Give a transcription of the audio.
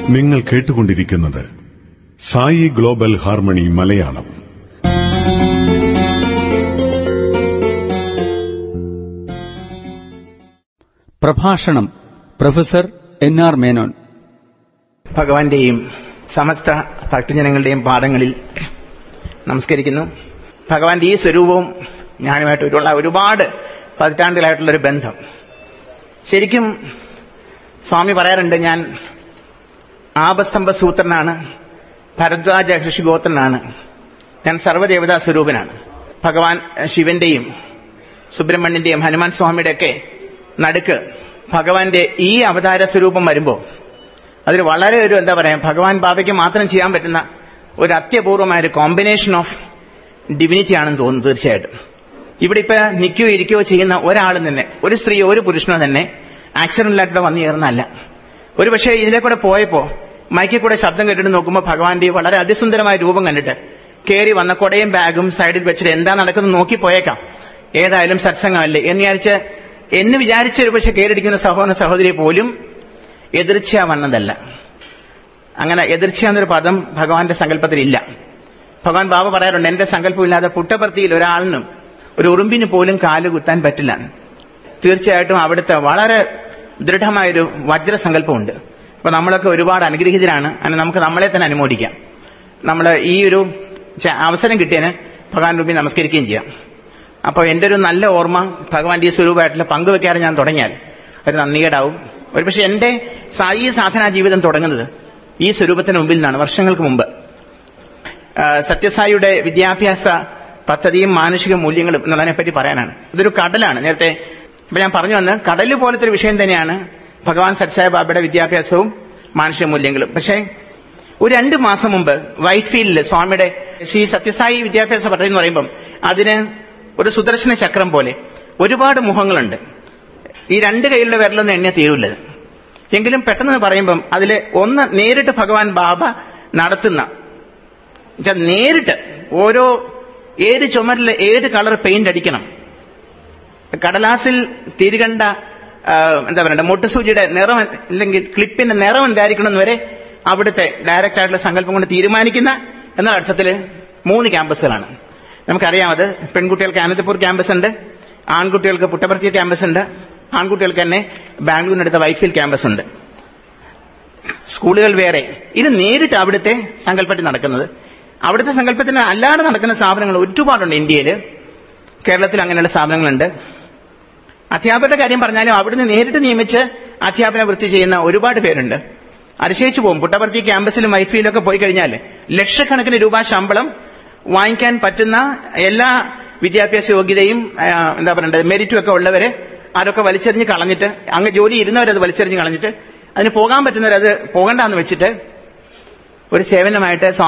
നിങ്ങൾ കേട്ടുകൊണ്ടിരിക്കുന്നത് Sai global harmony Malayalam പ്രഭാഷണം പ്രൊഫസർ എൻ ആർ മേനോൻ ഭഗവാന്റെയും സമസ്ത ഭക്തജനങ്ങളുടെയും പാദങ്ങളിൽ നമസ്കരിക്കുന്നു ഭഗവാന്റെ ഈ സ്വരൂപവും ഞാനുമായിട്ടുള്ള ഒരുപാട് പതിറ്റാണ്ടുകളായിട്ടുള്ള ഒരു ബന്ധം ശരിക്കും സ്വാമി പറയാറുണ്ട് ഞാൻ ആപസ്തംഭ സൂത്രനാണ് ഭരദ്വാജ ഋഷിഗോത്രനാണ് ഞാൻ സർവ്വദേവതാ സ്വരൂപനാണ് ഭഗവാൻ ശിവന്റെയും സുബ്രഹ്മണ്യന്റെയും ഹനുമാൻ സ്വാമിയുടെയൊക്കെ നടുക്ക് ഭഗവാന്റെ ഈ അവതാര സ്വരൂപം വരുമ്പോൾ അതിൽ വളരെ ഒരു എന്താ പറയാ ഭഗവാൻ ബാബയ്ക്ക് മാത്രം ചെയ്യാൻ പറ്റുന്ന ഒരു അത്യപൂർവമായ ഒരു കോമ്പിനേഷൻ ഓഫ് ഡിവിനിറ്റി ആണെന്ന് തോന്നുന്നു തീർച്ചയായിട്ടും ഇവിടെ ഇപ്പൊ നിൽക്കുകയോ ഇരിക്കുകയോ ചെയ്യുന്ന ഒരാളും തന്നെ ഒരു സ്ത്രീയോ ഒരു പുരുഷനോ തന്നെ ആക്സിഡന്റിലായിട്ട് വന്നു ചേർന്നല്ല ഒരു പക്ഷേ ഇതിലെ കൂടെ പോയപ്പോ മൈക്കിൽ കൂടെ ശബ്ദം കേട്ടിട്ട് നോക്കുമ്പോൾ ഭഗവാന്റെ ഈ വളരെ അതിസുന്ദരമായ രൂപം കണ്ടിട്ട് കയറി വന്ന കൊടയും ബാഗും സൈഡിൽ വെച്ചിട്ട് എന്താ നടക്കുന്നത് നോക്കി പോയേക്കാം ഏതായാലും സത്സംഗമല്ലേ എന്ന് വിചാരിച്ച് എന്ന് വിചാരിച്ച ഒരു പക്ഷെ കയറിയിരിക്കുന്ന സഹോദര സഹോദരി പോലും എതിർച്ച വന്നതല്ല അങ്ങനെ എതിർച്ച എന്നൊരു പദം ഭഗവാന്റെ സങ്കല്പത്തിൽ ഇല്ല ഭഗവാൻ ബാബ പറയാറുണ്ട് എന്റെ സങ്കല്പമില്ലാതെ പുട്ടപർത്തിയിൽ ഒരാളിനും ഒരു ഉറുമ്പിന് പോലും കാല് കുത്താൻ പറ്റില്ല തീർച്ചയായിട്ടും അവിടുത്തെ വളരെ ദൃഢമായൊരു വജ്രസങ്കല്പമുണ്ട് അപ്പൊ നമ്മളൊക്കെ ഒരുപാട് അനുഗ്രഹീതരാണ് അതിന് നമുക്ക് നമ്മളെ തന്നെ അനുമോദിക്കാം നമ്മൾ ഈ ഒരു ച- അവസരം കിട്ടിയതിന് ഭഗവാൻ രൂപി നമസ്കരിക്കുകയും ചെയ്യാം അപ്പോൾ എൻ്റെ ഒരു നല്ല ഓർമ്മ ഭഗവാന്റെ ഈ സ്വരൂപമായിട്ടുള്ള പങ്കുവെക്കാറ് ഞാൻ തുടങ്ങിയാൽ ഒരു നന്ദികേടാവും ഒരുപക്ഷെ എൻ്റെ സായി സാധനാ ജീവിതം തുടങ്ങുന്നത് ഈ സ്വരൂപത്തിന് മുമ്പിൽ നിന്നാണ് വർഷങ്ങൾക്ക് മുമ്പ് ആ, സത്യസായിയുടെ വിദ്യാഭ്യാസ പദ്ധതിയും മാനുഷിക മൂല്യങ്ങളും എന്നുള്ളതിനെ പറ്റി പറയാനാണ് ഇതൊരു കടലാണ് നേരത്തെ ഇപ്പൊ ഞാൻ പറഞ്ഞു വന്ന് കടല് പോലത്തെ ഒരു വിഷയം തന്നെയാണ് ഭഗവാൻ സത്സായ ബാബയുടെ വിദ്യാഭ്യാസവും മാനുഷിക മൂല്യങ്ങളും പക്ഷേ ഒരു രണ്ട് മാസം മുമ്പ് വൈറ്റ് ഫീൽഡിൽ സ്വാമിയുടെ ശ്രീ സത്യസായി വിദ്യാഭ്യാസ പദ്ധതി എന്ന് പറയുമ്പം അതിന് ഒരു സുദർശന ചക്രം പോലെ ഒരുപാട് മുഖങ്ങളുണ്ട് ഈ രണ്ട് കൈയിലുള്ള വിരലൊന്നും എണ്ണ തീരുള്ളത് എങ്കിലും പെട്ടെന്ന് പറയുമ്പം അതിൽ ഒന്ന് നേരിട്ട് ഭഗവാൻ ബാബ നടത്തുന്ന എന്നുവെച്ചാൽ നേരിട്ട് ഓരോ ഏത് ചുമരിൽ ഏത് കളർ പെയിന്റ് അടിക്കണം കടലാസിൽ തിരികണ്ട ആ, എന്താ പറയണ്ട മുട്ടുസൂചിയുടെ നിറം അല്ലെങ്കിൽ ക്ലിപ്പിന്റെ നിറം എന്തായിരിക്കണം എന്ന് വരെ അവിടുത്തെ ഡയറക്റ്റ് ആയിട്ടുള്ള സങ്കല്പം കൊണ്ട് തീരുമാനിക്കുന്ന എന്ന അർത്ഥത്തിൽ മൂന്ന് ക്യാമ്പസുകളാണ് നമുക്കറിയാം അത് പെൺകുട്ടികൾക്ക് അനന്തപൂർ ക്യാമ്പസ് ഉണ്ട് ആൺകുട്ടികൾക്ക് പുട്ടപർത്തി ക്യാമ്പസ് ഉണ്ട് ആൺകുട്ടികൾക്ക് തന്നെ ബാംഗ്ലൂരിനടുത്ത വൈറ്റ്ഫീൽഡ് ക്യാമ്പസ് ഉണ്ട് സ്കൂളുകൾ വേറെ ഇത് നേരിട്ട് അവിടുത്തെ സങ്കല്പത്തിൽ നടക്കുന്നത് അവിടുത്തെ സങ്കല്പത്തിന് അല്ലാതെ നടക്കുന്ന സ്ഥാപനങ്ങൾ ഒരുപാടുണ്ട് ഇന്ത്യയിൽ കേരളത്തിൽ അങ്ങനെയുള്ള സ്ഥാപനങ്ങളുണ്ട് അധ്യാപകരുടെ കാര്യം പറഞ്ഞാലും അവിടുന്ന് നേരിട്ട് നിയമിച്ച് അധ്യാപന വൃത്തി ചെയ്യുന്ന ഒരുപാട് പേരുണ്ട് അതിശയിച്ചു പോകും പുട്ടപർത്തി ക്യാമ്പസിലും വൈറ്റ്ഫീൽഡിലൊക്കെ പോയി കഴിഞ്ഞാൽ ലക്ഷക്കണക്കിന് രൂപ ശമ്പളം വാങ്ങിക്കാൻ പറ്റുന്ന എല്ലാ വിദ്യാഭ്യാസ യോഗ്യതയും ആ, എന്താ പറയണ്ടത് മെരിറ്റും ഒക്കെ ഉള്ളവരെ അതൊക്കെ വലിച്ചെറിഞ്ഞ് കളഞ്ഞിട്ട് അങ്ങ് ജോലി ഇരുന്നവരത് വലിച്ചെറിഞ്ഞ് കളഞ്ഞിട്ട് അതിന് പോകാൻ പറ്റുന്നവരത് പോകണ്ടെന്ന് വെച്ചിട്ട് ഒരു സേവനമായിട്ട്